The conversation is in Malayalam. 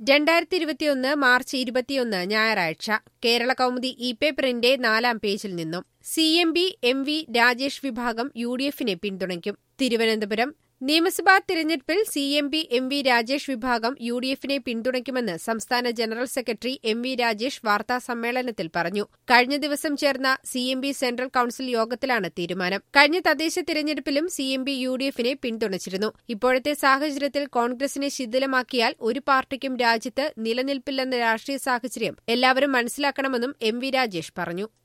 രണ്ടായിരത്തി ഇരുപത്തിയൊന്ന് മാർച്ച് ഇരുപത്തിയൊന്ന് ഞായറാഴ്ച കേരള കൗമുദി ഇ പേപ്പറിന്റെ നാലാം പേജിൽ നിന്നും C M B M V Rajesh വിഭാഗം യു ഡി എഫിനെ പിന്തുണയ്ക്കും തിരുവനന്തപുരം നിയമസഭാ തിരഞ്ഞെടുപ്പിൽ C M P M V Rajesh വിഭാഗം യു ഡി എഫിനെ പിന്തുണയ്ക്കുമെന്ന് സംസ്ഥാന general secretary M V Rajesh വാർത്താ സമ്മേളനത്തിൽ പറഞ്ഞു കഴിഞ്ഞ ദിവസം ചേർന്ന C M B central council യോഗത്തിലാണ് തീരുമാനം കഴിഞ്ഞ തദ്ദേശ തിരഞ്ഞെടുപ്പിലും C M B U D എഫിനെ പിന്തുണച്ചിരുന്നു ഇപ്പോഴത്തെ സാഹചര്യത്തിൽ കോൺഗ്രസിനെ ശിഥിലമാക്കിയാൽ ഒരു പാർട്ടിക്കും രാജ്യത്ത് നിലനിൽപ്പില്ലെന്ന രാഷ്ട്രീയ സാഹചര്യം എല്ലാവരും മനസ്സിലാക്കണമെന്നും എം വി രാജേഷ് പറഞ്ഞു